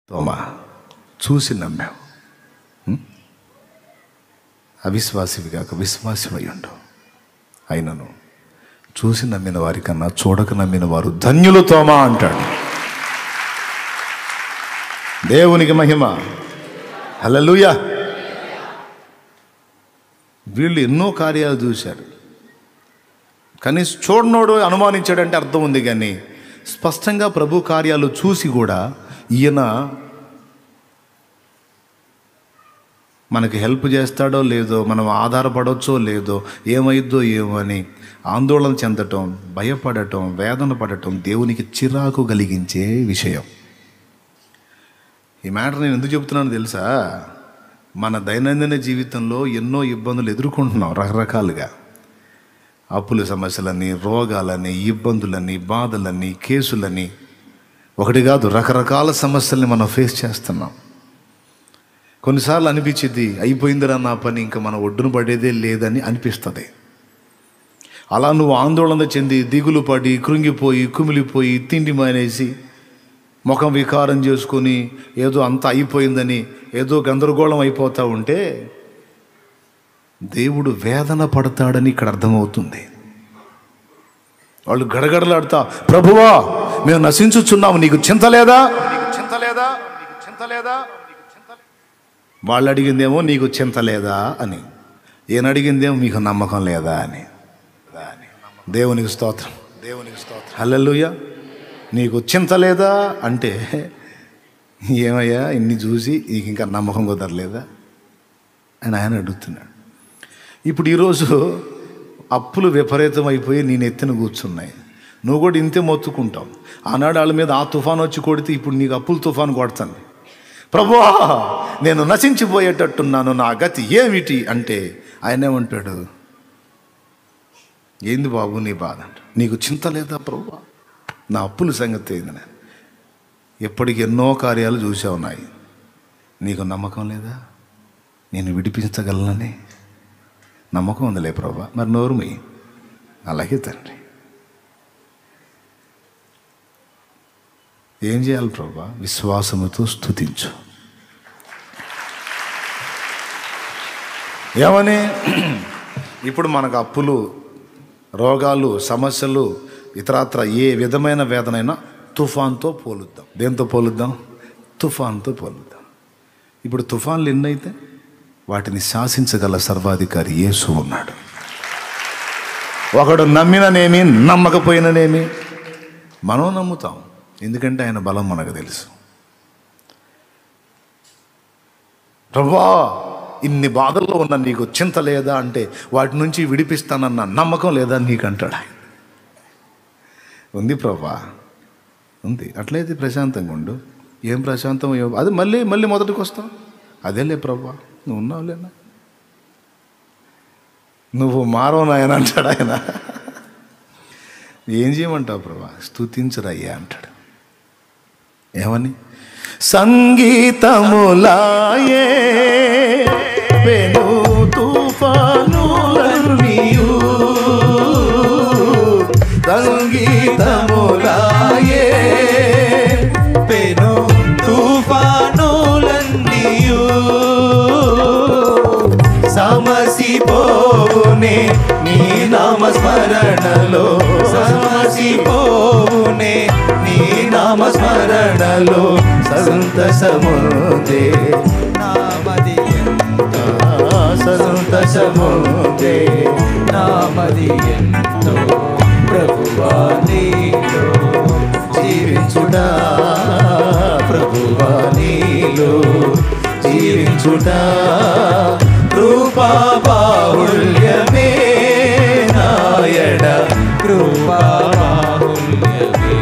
తోమా చూసి నమ్మావు ఉం? అవిశ్వాసివి కాక విశ్వాసమై ఉండు అయినను చూసి నమ్మిన వారికన్నా చూడక నమ్మిన వారు ధన్యులు తోమా అంటాడు దేవునికి మహిమ హల్లెలూయా వీళ్ళు ఎన్నో కార్యాలు చూశారు కనీసం చూడనోడు అనుమానించాడంటే అర్థం ఉంది కానీ స్పష్టంగా ప్రభు కార్యాలు చూసి కూడా ఈయన మనకి హెల్ప్ చేస్తాడో లేదో మనం ఆధారపడవచ్చో లేదో ఏమైద్దో ఏమో అని ఆందోళన చెందటం భయపడటం వేదన పడటం దేవునికి చిరాకు కలిగించే విషయం ఈ మ్యాటర్ నేను ఎందుకు చెప్తున్నాను తెలుసా మన దైనందిన జీవితంలో ఎన్నో ఇబ్బందులు ఎదుర్కొంటున్నాం రకరకాలుగా అప్పుల సమస్యలని రోగాలని ఇబ్బందులని బాధలని కేసులని ఒకటి కాదు రకరకాల సమస్యల్ని మనం ఫేస్ చేస్తున్నాం కొన్నిసార్లు అనిపించింది అయిపోయిందిరా నా పని ఇంకా మన ఒడ్డున పడేదే లేదని అనిపిస్తుంది అలా నువ్వు ఆందోళన చెంది దిగులు పడి కృంగిపోయి కుమిలిపోయి తిండి మానేసి ముఖం వికారం చేసుకొని ఏదో అంత అయిపోయిందని ఏదో గందరగోళం అయిపోతూ ఉంటే దేవుడు వేదన పడతాడని ఇక్కడ అర్థమవుతుంది వాళ్ళు గడగడలాడుతా ప్రభువా మేము నశించుచున్నాము నీకు చింత లేదా నీకు చింత లేదా నీకు చింత లేదా వాళ్ళు అడిగిందేమో నీకు చింత లేదా అని ఈయన అడిగిందేమో మీకు నమ్మకం లేదా అని దేవునికి స్తోత్రం దేవునికి స్తోత్రం హల్లెలూయా నీకు చింత లేదా అంటే ఏమయ్యా ఇన్ని చూసి నీకు ఇంకా నమ్మకం కుదరలేదా అని ఆయన అడుగుతున్నాడు ఇప్పుడు ఈరోజు అప్పులు విపరీతం అయిపోయి నేను ఎత్తిన కూర్చున్నాయి నువ్వు కూడా ఇంతే మొత్తుకుంటావు ఆనాడు వాళ్ళ మీద ఆ తుఫాన్ వచ్చి కొడితే ఇప్పుడు నీకు అప్పుల తుఫాన్ కొడుతుంది ప్రభువా నేను నశించిపోయేటట్టున్నాను నా గతి ఏమిటి అంటే ఆయన ఏమంటాడు ఏంది బాబు నీ బాధ అంట నీకు చింత లేదా ప్రభువా నా అప్పుల సంగతి ఏంది నేను ఎప్పటికి ఎన్నో కార్యాలు చూసే ఉన్నాయి నీకు నమ్మకం లేదా నేను విడిపించగలనని నమ్మకం ఉందిలే ప్రభా మరి నోరుమి అలాగే తండ్రి ఏం చేయాలి ప్రభా విశ్వాసముతో స్థుతించు ఏమని ఇప్పుడు మనకు అప్పులు రోగాలు సమస్యలు ఇతరత్ర ఏ విధమైన వేదనైనా తుఫాన్తో పోలుద్దాం దేంతో పోలుద్దాం తుఫాన్తో పోలుద్దాం ఇప్పుడు తుఫాన్లు ఎన్నైతే వాటిని శాసించగల సర్వాధికారి యేసు ఉన్నాడు ఒకడు నమ్మిననేమి నమ్మకపోయిననేమి మనం నమ్ముతాం ఎందుకంటే ఆయన బలం మనకు తెలుసు ప్రభా ఇన్ని బాధల్లో ఉన్న నీకు చింత లేదా అంటే వాటి నుంచి విడిపిస్తానన్న నమ్మకం లేదా నీకు అంటాడు ఆయన ఉంది ప్రభా ఉంది అట్లయితే ప్రశాంతంగా ఉండు ఏం ప్రశాంతం ఏం- అది మళ్ళీ మళ్ళీ మొదటికి వస్తావు అదేలే ప్రభా నువ్వు ఉన్నావులేనా నువ్వు మారవు నాయన అంటాడు ఆయన ఏం చేయమంటావు ప్రభా స్తుతించరయ్యా అంటాడు ఏమని సంగీతములాయే పెను తుఫానులన్నీయు సంగీతములాయే పెను తుఫానులన్నీయు సమసిపోవునే నీ నామస్మరణలో సమసిపోవునే నీ నామస్మరణలో సంతసముదే నామది ఎంతో సంతసముదే నామది ఎంతో ప్రభువా నీలో జీవించుటా ప్రభువా నీలో జీవించుటా కృపా బాహుల్యమే నాయడ కృపా బాహుల్యమే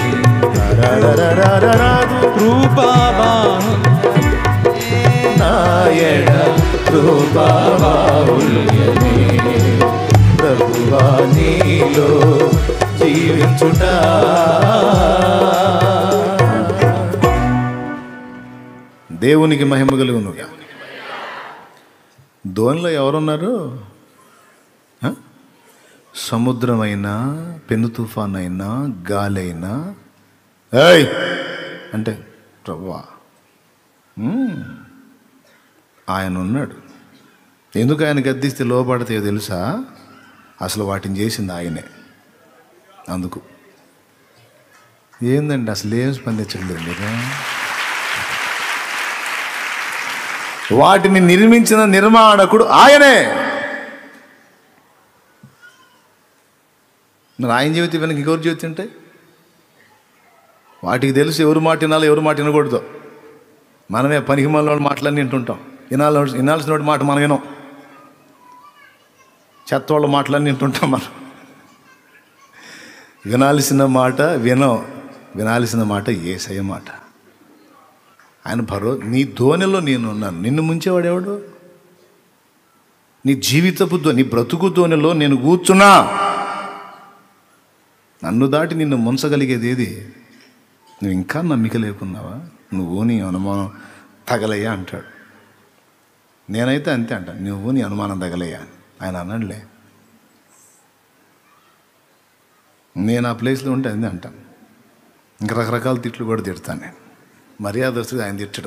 రరరరరరదు కృపా బాహుల్యమే నాయడ కృపా బాహుల్యమే ప్రభువా నీలో జీవించుటా దేవునికి మహిమ కలుగును ధోనిలో ఎవరున్నారు ఆ? సముద్రమైనా పెను తుఫాన్ అయినా గాలి అయినా ఏయ్ అంటే ప్రభువా మ్మ్. ఆయన ఉన్నాడు ఎందుకు ఆయన గద్దిస్తే లోపడితే తెలుసా అసలు వాటిని చేసింది ఆయనే అందుకు ఏందండి అసలు ఏం స్పందించలేదు మీరు వాటిని నిర్మించిన నిర్మాణకుడు ఆయనే మరి ఆయన జీవితం వెనక ఇంకెవరు జీవితం ఉంటే వాటికి తెలుసు ఎవరు మాట వినాలో ఎవరు మాట వినకూడదు మనమే పనికి మన మాటలన్నీ వింటుంటాం వినాల వినాల్సిన వాడి మాట మనం వినం చెత్త వాళ్ళ మాటలన్నీ వింటుంటాం మనం వినాల్సిన మాట వినం వినాల్సిన మాట ఏసయ్య మాట ఆయన భరో నీ ధోనిలో నేను ఉన్నాను నిన్ను ముంచేవాడెవడు నీ జీవితపు ధో నీ బ్రతుకు ధోనిలో నేను కూర్చున్నా నన్ను దాటి నిన్ను ముంచగలిగేది ఏది నువ్వు ఇంకా నమ్మిక లేకున్నావా నువ్వు నీ అనుమానం తగలయ్యా అంటాడు నేనైతే అంతే అంటాను నువ్వు నీ అనుమానం తగలయ్యా అని ఆయన అన్నాడులే నేను ఆ ప్లేస్లో ఉంటే అంతే అంటాను ఇంకా రకరకాల తిట్లు కూడా తిడతాను నేను మర్యాద వస్తుంది ఆయన తిట్టడం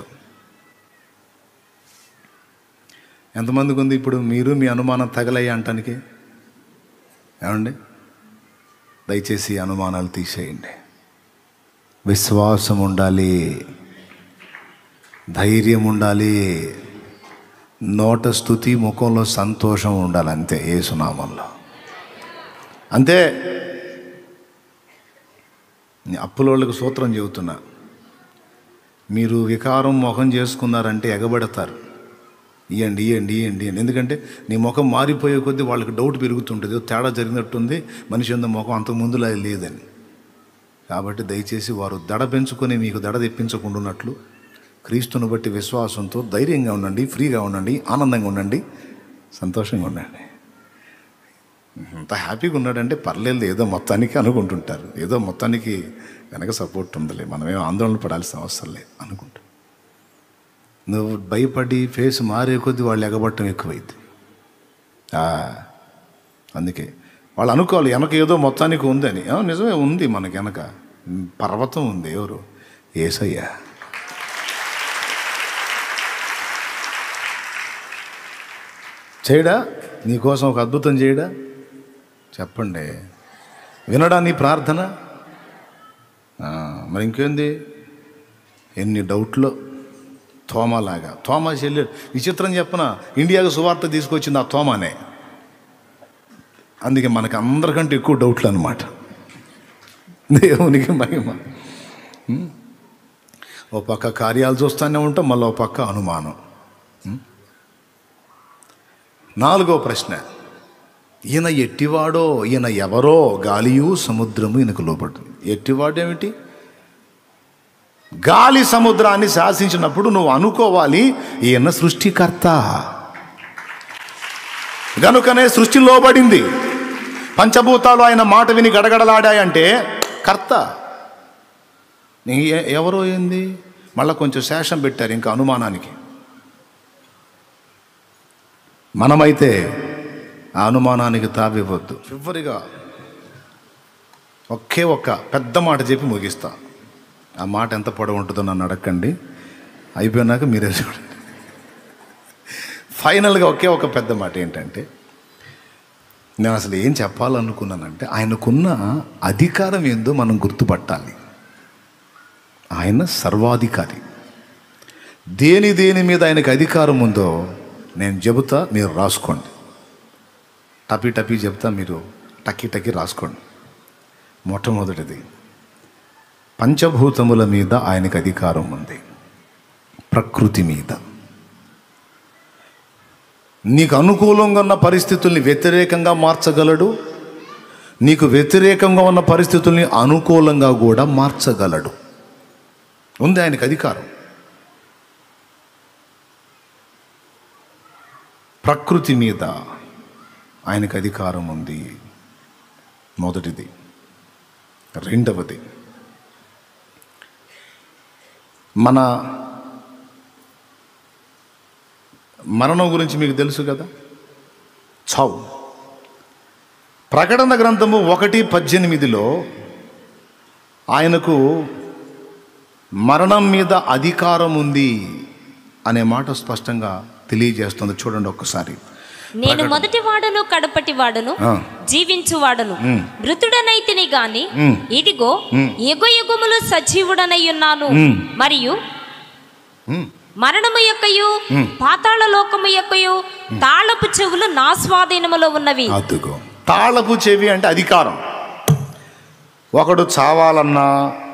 ఎంతమందికి ఉంది ఇప్పుడు మీరు మీ అనుమానం తగలయ్యా అంటానికి ఏమండి దయచేసి ఈ అనుమానాలు తీసేయండి విశ్వాసం ఉండాలి ధైర్యం ఉండాలి నోట స్థుతి ముఖంలో సంతోషం ఉండాలి అంతే ఏ సునామంలో అంతే అప్పులోళ్ళకి సూత్రం చెబుతున్నా మీరు వికారం ముఖం చేసుకున్నారంటే ఎగబడతారు ఇవ్వండి ఇవ్వండి ఇవ్వండి ఇవ్వండి ఎందుకంటే నీ ముఖం మారిపోయే కొద్దీ వాళ్ళకి డౌట్ పెరుగుతుంటుంది ఏదో తేడా జరిగినట్టుంది మనిషి అంత ముఖం అంత ముందులా లేదని కాబట్టి దయచేసి వారు దడ పెంచుకొని మీకు దడ తెప్పించకుండా ఉన్నట్లు క్రీస్తుని బట్టి విశ్వాసంతో ధైర్యంగా ఉండండి ఫ్రీగా ఉండండి ఆనందంగా ఉండండి సంతోషంగా ఉండండి అంత హ్యాపీగా ఉన్నాడంటే పర్లేదు ఏదో మొత్తానికి అనుకుంటుంటారు ఏదో మొత్తానికి వెనక సపోర్ట్ ఉందిలే మనమేం ఆందోళన పడాల్సిన అవసరం లేదు అనుకుంటా నువ్వు భయపడి ఫేస్ మారే కొద్దీ వాళ్ళు ఎగబట్టడం ఎక్కువైంది అందుకే వాళ్ళు అనుకోవాలి వెనక ఏదో మొత్తానికి ఉందని ఆ, నిజమే ఉంది మనకి వెనక పర్వతం ఉంది ఎవరు ఏసయ్యా చేయడా నీకోసం ఒక అద్భుతం చేయడా చెప్పండి వినడా నీ ప్రార్థన ఆ, మరి ఇంకేంది ఎన్ని డౌట్లు తోమలాగా తోమా చెల్లెడు విచిత్రం చెప్పన ఇండియాకు సువార్త తీసుకొచ్చింది ఆ తోమానే అందుకే మనకు అందరికంటే ఎక్కువ డౌట్లు అనమాట దేవునికి మహిమ ఉం? ఓ పక్క కార్యాలు చూస్తూనే ఉంటాం మళ్ళీ ఓ పక్క అనుమానం ఉం? నాలుగో ప్రశ్న ఈయన ఎట్టివాడో ఈయన ఎవరో గాలియు సముద్రము ఈయనకు లోపడుతుంది ఎట్టివాడేమిటి గాలి సముద్రాన్ని శాసించినప్పుడు నువ్వు అనుకోవాలి ఈయన సృష్టికర్త గనుకనే సృష్టి లోబడింది పంచభూతాలు ఆయన మాట విని గడగడలాడాయంటే కర్త నీ ఎ- ఎవరో ఏంది మళ్ళీ కొంచెం శేషం పెట్టారు ఇంకా అనుమానానికి మనమైతే ఆ అనుమానానికి తావివ్వద్దు చివరిగా ఒకే ఒక్క పెద్ద మాట చెప్పి ముగిస్తా ఆ మాట ఎంత పొడవు ఉంటుందో నన్ను అడగండి అయిపోయినాక మీరే చూడండి ఫైనల్గా ఒకే ఒక పెద్ద మాట ఏంటంటే నేను అసలు ఏం చెప్పాలనుకున్నానంటే ఆయనకున్న అధికారం ఏందో మనం గుర్తుపట్టాలి ఆయన సర్వాధికారి దేని దేని మీద ఆయనకు అధికారం ఉందో నేను చెబుతా మీరు రాసుకోండి టపీ టపీ చెప్తా మీరు టక్కి టక్కి రాసుకోండి మొట్టమొదటిది పంచభూతముల మీద ఆయనకు అధికారం ఉంది ప్రకృతి మీద నీకు అనుకూలంగా ఉన్న పరిస్థితుల్ని వ్యతిరేకంగా మార్చగలడు నీకు వ్యతిరేకంగా ఉన్న పరిస్థితుల్ని అనుకూలంగా కూడా మార్చగలడు ఉంది ఆయనకు అధికారం ప్రకృతి మీద ఆయనకు అధికారం ఉంది మొదటిది రెండవది మన మరణం గురించి మీకు తెలుసు కదా చావు ప్రకటన గ్రంథము ఒకటి పద్దెనిమిదిలో ఆయనకు మరణం మీద అధికారం ఉంది అనే మాట స్పష్టంగా తెలియజేస్తుంది చూడండి ఒక్కసారి నేను మొదటి వాడను కడపటి వాడను ఆ. జీవించువాడను ఉమ్. మృతుడనైతిని గాని ఉమ్. ఇదిగో ఉమ్. యుగ యుగములు సజీవుడనై ఉన్నాను ఉమ్. మరియు ఉమ్, మరణము యొక్కయు ఉమ్. పాతాళ లోకము యొక్కయు తాళపు చెవులు నా స్వాధీనములో ఉన్నవి అదుగో తాళపు చెవి అంటే అధికారం ఒకడు చావాలన్నా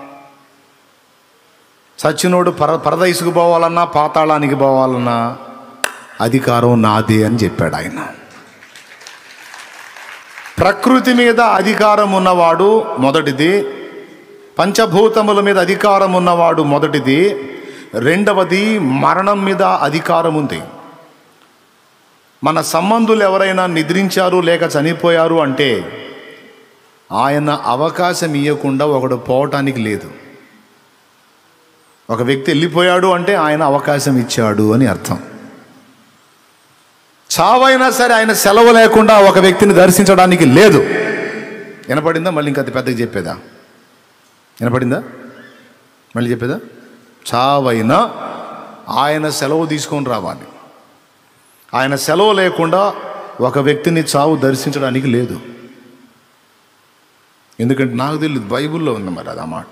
సచ్చినోడు పర పరదైసుకు పోవాలన్నా పాతాళానికి పోవాలన్నా అధికారం నాదే అని చెప్పాడు ఆయన ప్రకృతి మీద అధికారం ఉన్నవాడు మొదటిది పంచభూతముల మీద అధికారం ఉన్నవాడు మొదటిది రెండవది మరణం మీద అధికారం ఉంది మన సంబంధులు ఎవరైనా నిద్రించారు లేక చనిపోయారు అంటే ఆయన అవకాశం ఇవ్వకుండా ఒకడు పోవటానికి లేదు ఒక వ్యక్తి వెళ్ళిపోయాడు అంటే ఆయన అవకాశం ఇచ్చాడు అని అర్థం చావైనా సరే ఆయన సెలవు లేకుండా ఒక వ్యక్తిని దర్శించడానికి లేదు వినపడిందా మళ్ళీ ఇంకా అది పెద్దగా చెప్పేదా వినపడిందా మళ్ళీ చెప్పేదా చావైనా ఆయన సెలవు తీసుకొని రావాలి ఆయన సెలవు లేకుండా ఒక వ్యక్తిని చావు దర్శించడానికి లేదు ఎందుకంటే నాకు తెలియదు బైబిల్లో ఉంది మరి అది ఆ మాట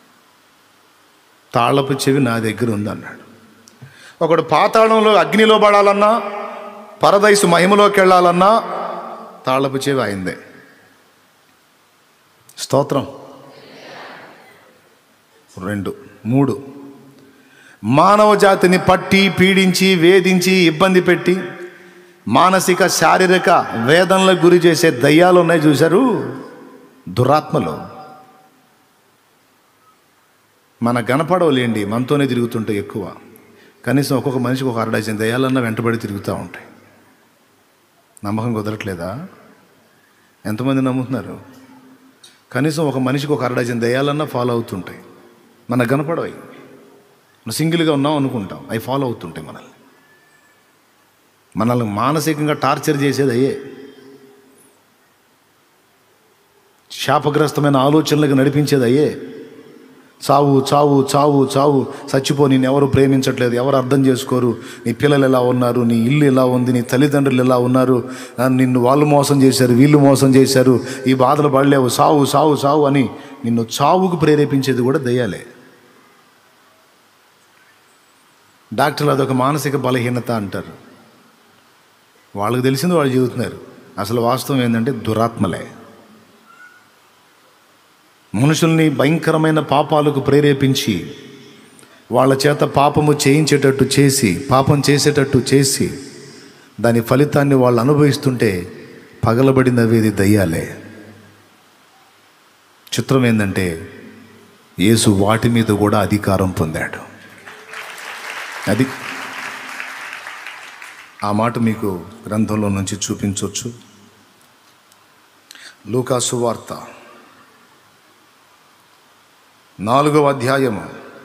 తాళపు చెవి నా దగ్గర ఉంది అన్నాడు ఒకడు పాతాళంలో అగ్నిలో పడాలన్నా పరదైసు మహిమలోకి వెళ్ళాలన్నా తాళపు చెవి అయిందే స్తోత్రం రెండు మూడు మానవ జాతిని పట్టి పీడించి వేధించి ఇబ్బంది పెట్టి మానసిక శారీరక వేదనలకు గురి చేసే దయ్యాలు ఉన్నాయి చూశారు దురాత్మలు మన గనపడవలేండి మనతోనే తిరుగుతుంటాయి ఎక్కువ కనీసం ఒక్కొక్క మనిషికి ఒక అరడజన దయ్యాలన్నా వెంటబడి తిరుగుతూ ఉంటాయి నమ్మకం కుదరట్లేదా ఎంతమంది నమ్ముతున్నారు కనీసం ఒక మనిషికి ఒక అరడజన దయ్యాలన్నా ఫాలో అవుతుంటాయి మనకు కనపడవి మనం సింగిల్గా ఉన్నాం అనుకుంటాం అవి ఫాలో అవుతుంటాయి మనల్ని మనల్ని మానసికంగా టార్చర్ చేసేది అయ్యే శాపగ్రస్తమైన ఆలోచనలకు నడిపించేది అయ్యే చావు చావు చావు చావు చచ్చిపో నేను ఎవరు ప్రేమించట్లేదు ఎవరు అర్థం చేసుకోరు నీ పిల్లలు ఎలా ఉన్నారు నీ ఇల్లు ఎలా ఉంది నీ తల్లిదండ్రులు ఎలా ఉన్నారు ఆ, నిన్ను వాళ్ళు మోసం చేశారు వీళ్ళు మోసం చేశారు ఈ బాధలు పడలేవు సావు సావు సావు అని నిన్ను చావుకు ప్రేరేపించేది కూడా దయ్యాలే డాక్టర్లు అదొక మానసిక బలహీనత అంటారు వాళ్ళకి తెలిసింది వాళ్ళు చెబుతున్నారు అసలు వాస్తవం ఏంటంటే దురాత్మలే మనుషుల్ని భయంకరమైన పాపాలకు ప్రేరేపించి వాళ్ళ చేత పాపము చేయించేటట్టు చేసి పాపం చేసేటట్టు చేసి దాని ఫలితాన్ని వాళ్ళు అనుభవిస్తుంటే పగలబడినవేది దయ్యాలే చిత్రం ఏంటంటే యేసు వాటి మీద కూడా అధికారం పొందాడు అది ఆ మాట మీకు గ్రంథంలో నుంచి చూపించవచ్చు లూకాసు వార్త నాలుగవ అధ్యాయము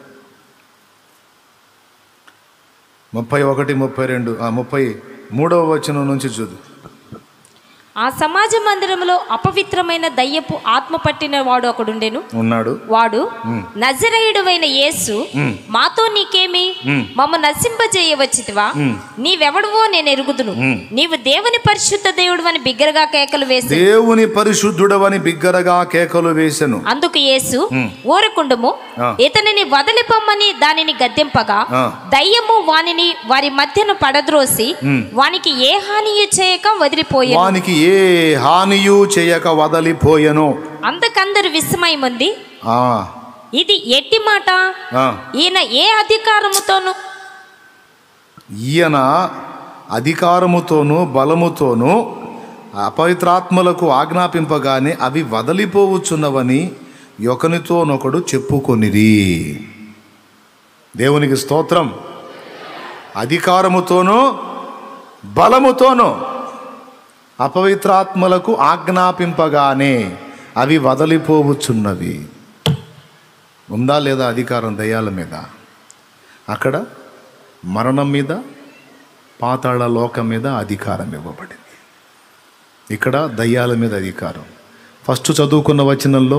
ముప్పై ఒకటి ముప్పై రెండు ఆ ముప్పై మూడవ వచనం నుంచి చూడు ఆ సమాజ మందిరములో అపవిత్రమైన దయ్యపు ఆత్మ పట్టిన వాడు ఒకడుండెను ఉన్నాడు వాడు నజరేయుడువైన యేసు మ్. మాతో నీకేమి మ్. మమ్మ నశింపజేయవచ్చితివా మ్. నీవెవడువో నేను ఎరుగుదును మ్. నీవు దేవుని పరిశుద్ధ దేవుడు అని బిగ్గరగా కేకలు వేసి దేవుని పరిశుద్ధుడవని బిగ్గరగా కేకలు వేసెను అందుకు యేసు మ్. ఊరకుండము ఆ. ఇతనిని వదిలిపొమ్మని దానిని గద్దెంపగా ఆ. దయ్యము వానిని వారి మధ్యను పడద్రోసి మ్. వానికి ఏ హానియు చేయక వదిలిపోయాను వానికి ఏ హానియు చేయక వదలిపోయెను అందుకందరు విస్మయముంది ఆ, ఇది ఎట్టి మాట ఆ. ఈయన ఏ అధికారముతోను ఈయన అధికారముతోనూ బలముతోనూ అపవిత్రాత్మలకు ఆజ్ఞాపింపగానే అవి వదలిపోవచ్చున్నవని ఒకనితోనొకడు చెప్పుకొనిరి దేవునికి స్తోత్రం అధికారముతోనూ బలముతోనూ అపవిత్రాత్మలకు ఆజ్ఞాపింపగానే అవి వదలిపోవచ్చున్నవి ఉందా లేదా అధికారం దయ్యాల మీద అక్కడ మరణం మీద పాతాళ లోకం మీద అధికారం ఇవ్వబడింది ఇక్కడ దయ్యాల మీద అధికారం ఫస్ట్ చదువుకున్న వచనంలో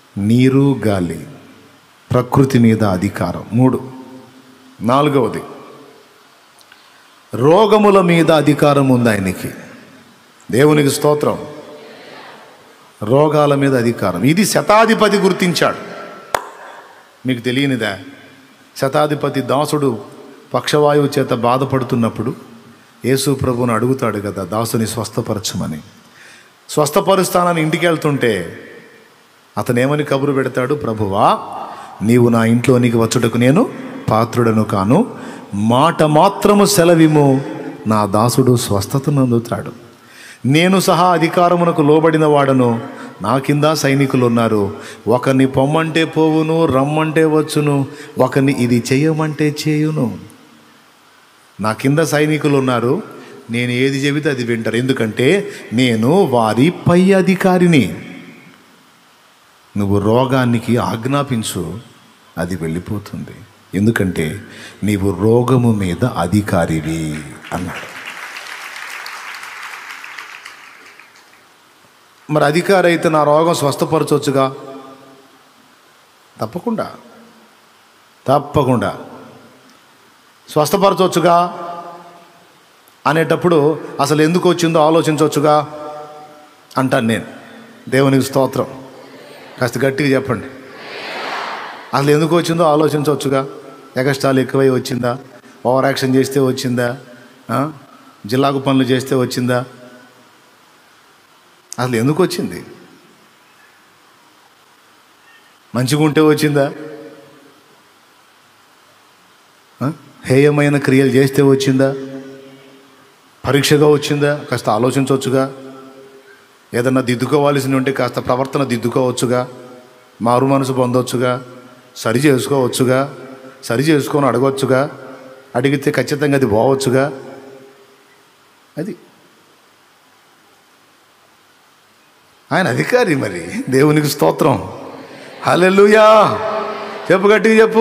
నీరు గాలి ప్రకృతి మీద అధికారం మూడు నాలుగవది రోగముల మీద అధికారం ఉంది ఆయనకి దేవునికి స్తోత్రం రోగాల మీద అధికారం ఇది శతాధిపతి గుర్తించాడు మీకు తెలియనిదా శతాధిపతి దాసుడు పక్షవాయువు చేత బాధపడుతున్నప్పుడు యేసు ప్రభువును అడుగుతాడు కదా దాసుని స్వస్థపరచమని స్వస్థపరుస్తానని ఇంటికి వెళ్తుంటే అతను ఏమని కబురు పెడతాడు ప్రభువా నీవు నా ఇంట్లోనికి వచ్చుటకు నేను పాత్రుడను కాను మాట మాత్రము సెలవిము నా దాసుడు స్వస్థతను అందుతాడు నేను సహా అధికారమునకు లోబడిన వాడను నా కింద సైనికులు ఉన్నారు ఒకరిని పొమ్మంటే పోవును రమ్మంటే వచ్చును ఒకరిని ఇది చేయమంటే చేయును నా కింద సైనికులు ఉన్నారు నేను ఏది చెబితే అది వింటారు ఎందుకంటే నేను వారి పై అధికారిని నువ్వు రోగానికి ఆజ్ఞాపించు అది వెళ్ళిపోతుంది ఎందుకంటే నీవు రోగము మీద అధికారివి అన్నాడు మరి అధికారి అయితే నా రోగం స్వస్థపరచవచ్చుగా తప్పకుండా తప్పకుండా స్వస్థపరచవచ్చుగా అనేటప్పుడు అసలు ఎందుకు వచ్చిందో ఆలోచించవచ్చుగా అంటాను నేను దేవునికి స్తోత్రం కాస్త గట్టిగా చెప్పండి అసలు ఎందుకు వచ్చిందో ఆలోచించవచ్చుగా ఎగస్టాలు ఎక్కువై వచ్చిందా ఓవర్ యాక్షన్ చేస్తే వచ్చిందా ఆ? జిల్లాకు పనులు చేస్తే వచ్చిందా అసలు ఎందుకు వచ్చింది మంచిగా ఉంటే వచ్చిందా ఆ? హేయమైన క్రియలు చేస్తే వచ్చిందా పరీక్షగా వచ్చిందా కాస్త ఆలోచించవచ్చుగా ఏదన్నా దిద్దుకోవాల్సి ఉంటే కాస్త ప్రవర్తన దిద్దుకోవచ్చుగా మారు మనసు పొందవచ్చుగా సరి చేసుకోవచ్చుగా సరి చేసుకొని అడగవచ్చుగా అడిగితే ఖచ్చితంగా అది పోవచ్చుగా అది ఆయన అధికారి మరి దేవునికి స్తోత్రం హల్లెలూయా చెప్పు గట్టిగా చెప్పు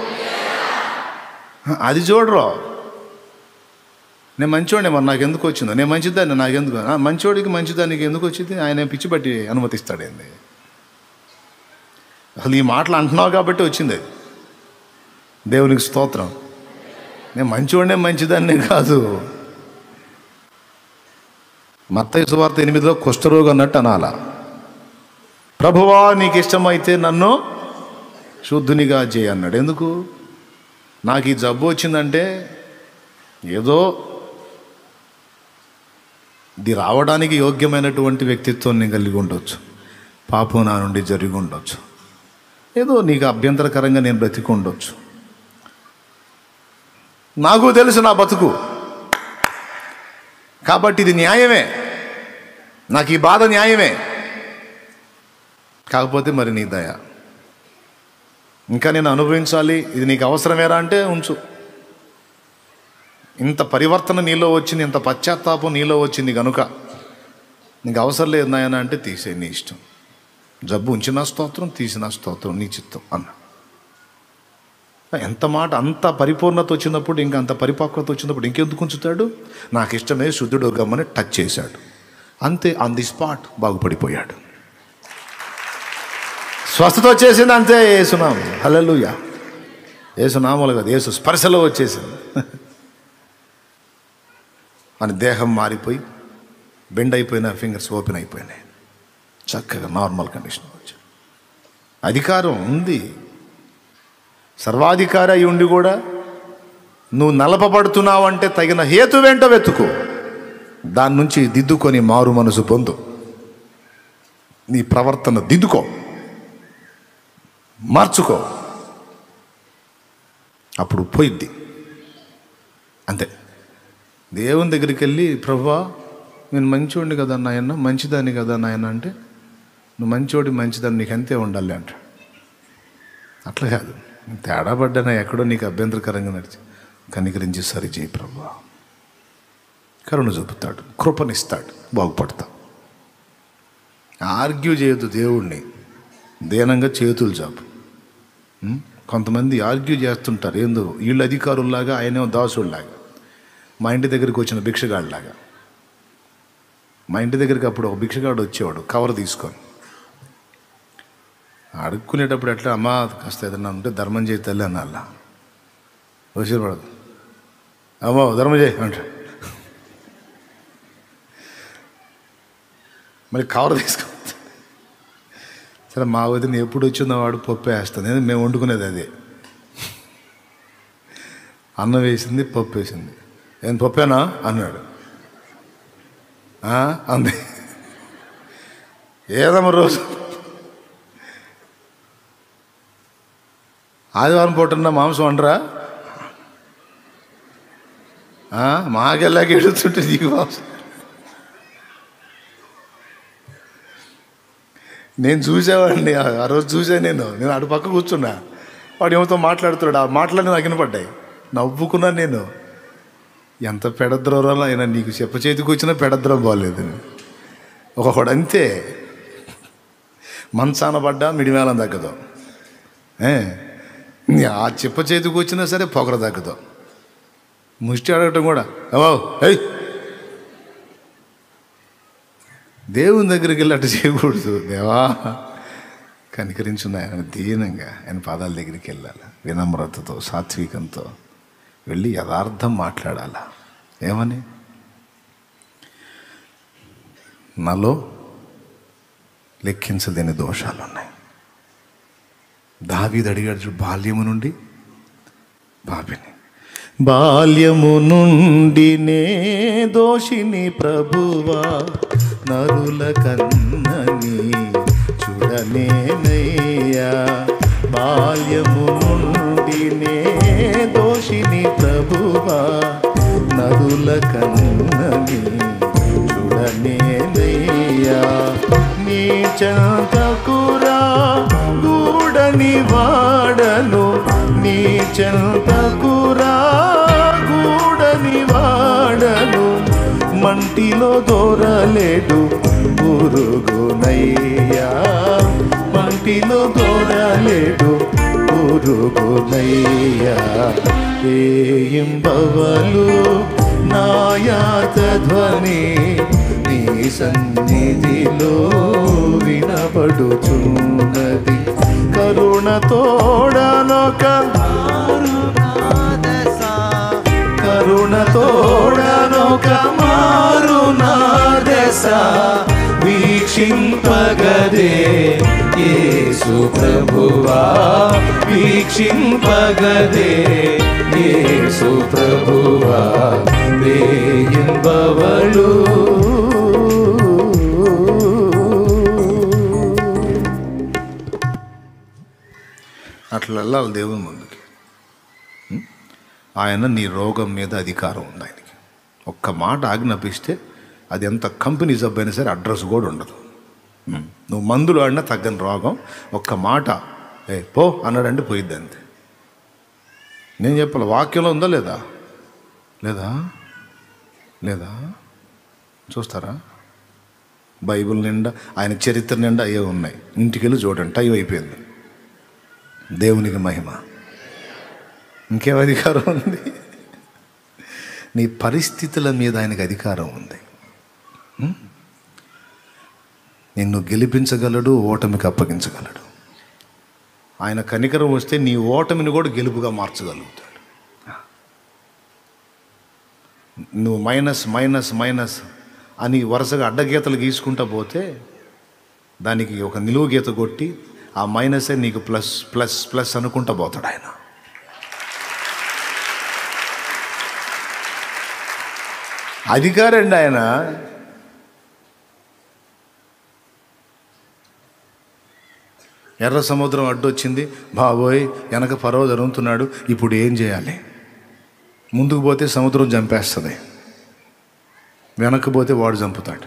అది చూడరు నేను మంచోడే మరి నాకు ఎందుకు వచ్చిందో నేను మంచిదాన్ని నాకు ఎందుకు ఆ, మంచోడికి మంచిదానికి ఎందుకు వచ్చింది ఆయన పిచ్చి పట్టి అనుమతిస్తాడేంది అసలు ఈ మాటలు అంటున్నావు కాబట్టి వచ్చింది అది దేవునికి స్తోత్రం నేను మంచివాడినే మంచిదాన్నే కాదు మత్తయి సువార్త ఎనిమిదిలో కుష్ఠరోగం అన్నట్టు అనాల ప్రభువా నీకు ఇష్టమైతే నన్ను శుద్ధునిగా చేయి అన్నాడు ఎందుకు నాకు ఈ జబ్బు వచ్చిందంటే ఏదో ఇది రావడానికి యోగ్యమైనటువంటి వ్యక్తిత్వం నేను కలిగి ఉండొచ్చు పాపం నా నుండి జరిగి ఉండొచ్చు ఏదో నీకు అభ్యంతరకరంగా నేను బ్రతికి ఉండొచ్చు నాకు తెలుసు నా బతుకు కాబట్టి ఇది న్యాయమే నాకు ఈ బాధ న్యాయమే కాకపోతే మరి నీ దయ ఇంకా నేను అనుభవించాలి ఇది నీకు అవసరమేరా అంటే ఉంచు ఇంత పరివర్తన నీలో వచ్చింది ఇంత పశ్చాత్తాపం నీలో వచ్చింది కనుక నీకు అవసరం లేదు నాయన అంటే తీసే నీ ఇష్టం జబ్బు ఉంచిన స్తోత్రం తీసిన స్తోత్రం నీ చిత్తం అన్న ఎంత మాట అంత పరిపూర్ణత వచ్చినప్పుడు ఇంకా అంత పరిపక్వత వచ్చినప్పుడు ఇంకెందుకు ఉంచుతాడు నాకు ఇష్టమే శుద్ధుడు గమ్మని టచ్ చేశాడు అంతే ఆన్ ది స్పాట్ బాగుపడిపోయాడు స్వస్థత వచ్చేసింది అంతే ఏసునాం హల్లెలూయా ఏసునామలు కాదు ఏసు స్పర్శలో వచ్చేసింది మన దేహం మారిపోయి బెండ్ అయిపోయిన ఫింగర్స్ ఓపెన్ అయిపోయినాయి చక్కగా నార్మల్ కండిషన్ వచ్చాడు అధికారం ఉంది సర్వాధికారి అయి ఉండి కూడా నువ్వు నలపబడుతున్నావు అంటే తగిన హేతు వెంట వెతుకు దాని నుంచి దిద్దుకొని మారు మనసు పొందు నీ ప్రవర్తన దిద్దుకో మార్చుకో అప్పుడు పోయిద్ది అంతే దేవుని దగ్గరికి వెళ్ళి ప్రభా నేను మంచివాడిని కదా నాయన మంచిదాన్ని కదా నాయన అంటే నువ్వు మంచివాడి మంచిదాన్ని నీకు అంతే ఉండాలి అంట అట్లా కాదు నేను తేడా పడ్డానా ఎక్కడో నీకు అభ్యంతరకరంగా నడిచి కనికరించి సరి చేయి ప్రభా కరుణ చూపుతాడు కృపనిస్తాడు బాగుపడతావు ఆర్గ్యూ చేయొద్దు దేవుణ్ణి దీనంగా చేతులు చాపు ఉం? కొంతమంది ఆర్గ్యూ చేస్తుంటారు ఏందో వీళ్ళు అధికారుల్లాగా ఆయనేమో దాసుల్లాగా మా ఇంటి దగ్గరికి వచ్చిన భిక్షగాడిలాగా మా ఇంటి దగ్గరికి అప్పుడు ఒక భిక్షగాడు వచ్చేవాడు కవర్ తీసుకొని అడుక్కునేటప్పుడు ఎట్లా అమ్మా కాస్త ఏదన్నా ఉంటే ధర్మం చేయి తల్లి అనాల వచ్చేవాడు అమ్మో ధర్మ చేయి అంటాడు మరి కవర్ తీసుకో సరే మా వదిన ఎప్పుడు వచ్చిందో వాడు పప్పు వేస్తుంది ఎందుకంటే మేము వండుకునేది అదే అన్నం వేసింది పప్పు వేసింది ఏం పప్పేనా అన్నాడు "ఆ?" అంది ఏదమ్మ రోజు ఆదివారం పూటన్న మాంసం వండరా "ఆ, మాకెళ్ళాక ఎడుతుంటే నీకు మాంసం నేను చూసేవాడిని ఆ ఆ రోజు చూసా నేను నేను అటు పక్క కూర్చున్నా వాడు ఏమతో మాట్లాడుతున్నాడు ఆ మాటలన్నీ నాకు వినపడ్డాయి నవ్వుకున్నా నేను ఎంత పెడద్రోరాలో అయినా నీకు చెప్ప చేతికి వచ్చినా పెడద్రం బాగలేదు ఒకడు అంతే మంచాన పడ్డా మిడిమేళం తగ్గదు ఏ ఆ చెప్ప చేతికి వచ్చినా సరే పొగర తగ్గదు ముష్టి అడగటం కూడా అవో ఏయ్ దేవుని దగ్గరికి వెళ్ళి అట్ట చేయకూడదు దేవా కనికరించున్న ఆయన దీనంగా ఆయన పాదాల దగ్గరికి వెళ్ళాలి వినమ్రతతో సాత్వికంతో వెళ్ళి యథార్థం మాట్లాడాలా ఏమని నాలో లెక్కించలేని దోషాలు ఉన్నాయి దావీదు అడిగాడు చూడు, బాల్యము నుండి బాబిని బాల్యము నుండి నే దోషిని ప్రభువా నరుల కన్నని చూడనేనయ్యా బాల్యము నుండి నే దోషిని ప్రభువా నరుల కన్నని చూడనేనయ్యా నీ చెంతకురా గూడని వాడను నీ చెంతకురా గూడని వాడను మంటిలో దూరలేడు పురుగునయ్యా మంటిలో దూరలేడు పురుగునయ్యా ఏయింబవలు నాయాత ధ్వని నీ సన్నిధిలో వినబడుచున్నది కరుణ తోడనొక కరుణ తోడనొక మారు నా దశ వీక్షింపగదే యేసు ప్రభువా వీక్షింపగదే యేసు ప్రభువా వేయింబవలు అట్లా వెళ్ళాలి దేవుని ముందుకి ఉం? ఆయన నీ రోగం మీద అధికారం ఉంది ఆయనకి ఒక్క మాట ఆజ్ఞాపిస్తే అది ఎంత కంపెనీ జబ్బు అయినా సరే అడ్రస్ కూడా ఉండదు ఉం. నువ్వు మందులు ఆడినా తగ్గని రోగం ఒక్క మాట ఏ పో అన్నాడంటే పోయిద్ది అంతే నేను చెప్పాలి వాక్యంలో ఉందా లేదా లేదా లేదా చూస్తారా బైబిల్ నిండా ఆయన చరిత్ర నిండా అయ్యే ఉన్నాయి ఇంటికి వెళ్ళి చూడండి టైం అయిపోయింది దేవునికి మహిమ ఇంకేం అధికారం ఉంది నీ పరిస్థితుల మీద ఆయనకు అధికారం ఉంది ఉం? నిన్ను గెలిపించగలడు ఓటమికి అప్పగించగలడు ఆయన కనికరం వస్తే నీ ఓటమిని కూడా గెలుపుగా మార్చగలుగుతాడు నువ్వు మైనస్ మైనస్ మైనస్ అని వరుసగా అడ్డగీతలు గీసుకుంటా పోతే దానికి ఒక నిలువు గీత కొట్టి ఆ మైనసే నీకు ప్లస్ ప్లస్ ప్లస్ అనుకుంటా పోతాడు ఆయన అధికారండి ఆయన ఎర్ర సముద్రం అడ్డొచ్చింది బాబోయ్ వెనక పర్వ జరుగుతున్నాడు ఇప్పుడు ఏం చేయాలి ముందుకు పోతే సముద్రం చంపేస్తుంది వెనక్కి పోతే వాడు చంపుతాడు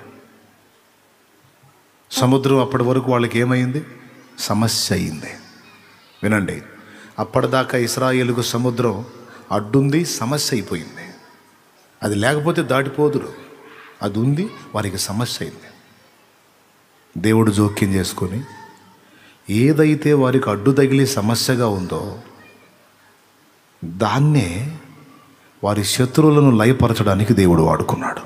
సముద్రం అప్పటి వరకు వాళ్ళకి ఏమైంది సమస్య అయింది వినండి అప్పటిదాకా ఇస్రాయేలుకు సముద్రం అడ్డుంది సమస్య అయిపోయింది అది లేకపోతే దాటిపోదురు అది ఉంది వారికి సమస్య అయింది దేవుడు జోక్యం చేసుకొని ఏదైతే వారికి అడ్డు తగిలి సమస్యగా ఉందో దాన్నే వారి శత్రువులను లయపరచడానికి దేవుడు వాడుకున్నాడు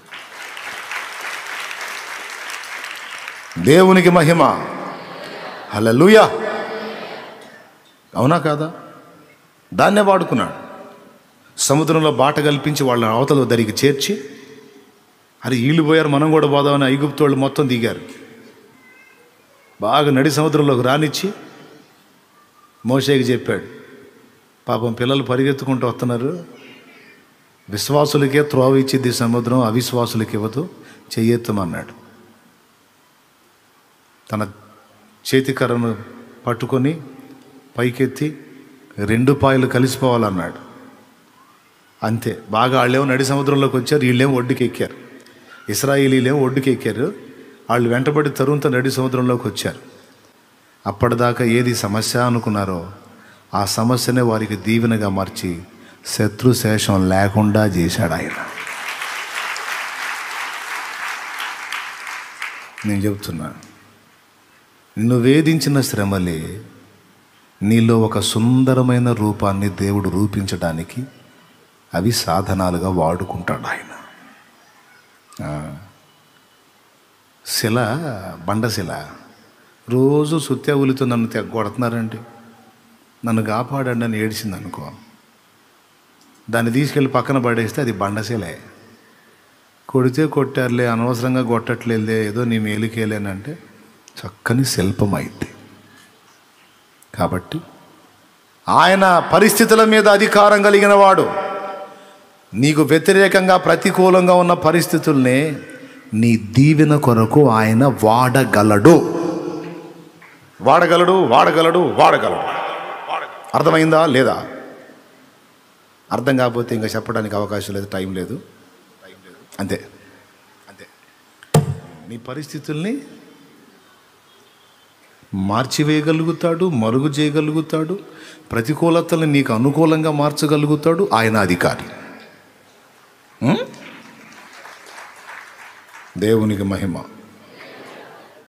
దేవునికి మహిమ హల్లెలూయా అవునా కాదా దాన్నే వాడుకున్నాడు సముద్రంలో బాట కల్పించి వాళ్ళ అవతల దరికి చేర్చి అరే వీళ్ళు పోయారు మనం కూడా పోదామని ఐగుప్తు వాళ్ళు మొత్తం దిగారు బాగా నడి సముద్రంలోకి రానిచ్చి మోషేకి చెప్పాడు పాపం పిల్లలు పరిగెత్తుకుంటూ వస్తున్నారు విశ్వాసులకే త్రోవ ఇచ్చిద్ది సముద్రం అవిశ్వాసులకి ఇవ్వదు చెయ్యెత్తమన్నాడు తన చేతికర్రను పట్టుకొని పైకెత్తి రెండు పాయలు కలిసిపోవాలన్నాడు అంతే బాగా వాళ్ళేమో నడి సముద్రంలోకి వచ్చారు వీళ్ళేమో ఒడ్డుకి ఎక్కారు ఇస్రాయిలీలేమో ఒడ్డుకి ఎక్కారు వాళ్ళు వెంటబడి తరుంత నడి సముద్రంలోకి వచ్చారు అప్పటిదాకా ఏది సమస్య అనుకున్నారో ఆ సమస్యనే వారికి దీవెనగా మార్చి శత్రు శేషం లేకుండా చేశాడు ఆయన నేను చెప్తున్నా నిన్ను వేధించిన శ్రమలే నీలో ఒక సుందరమైన రూపాన్ని దేవుడు రూపించడానికి అవి సాధనాలుగా వాడుకుంటాడు ఆయన ఆ. శిల బండశిల రోజు సుత్యా ఉలితో నన్ను తెగ కొడుతున్నారండి నన్ను కాపాడండి అని ఏడిచింది అనుకో దాన్ని తీసుకెళ్ళి పక్కన పడేస్తే అది బండశిలే కొడితే కొట్టారులే అనవసరంగా కొట్టట్లేదే ఏదో నీ మేలుకేలేనంటే చక్కని శిల్పం అయింది కాబట్టి ఆయన పరిస్థితుల మీద అధికారం కలిగిన వాడు నీకు వ్యతిరేకంగా ప్రతికూలంగా ఉన్న పరిస్థితుల్ని నీ దీవెన కొరకు ఆయన వాడగలడు వాడగలడు వాడగలడు వాడగలడు అర్థమైందా లేదా అర్థం కాకపోతే ఇంకా చెప్పడానికి అవకాశం లేదు టైం లేదు అంతే అంతే నీ పరిస్థితుల్ని మార్చివేయగలుగుతాడు మరుగు చేయగలుగుతాడు ప్రతికూలతల్ని నీకు అనుకూలంగా మార్చగలుగుతాడు ఆయన అధికారి ఉం? దేవునికి మహిమ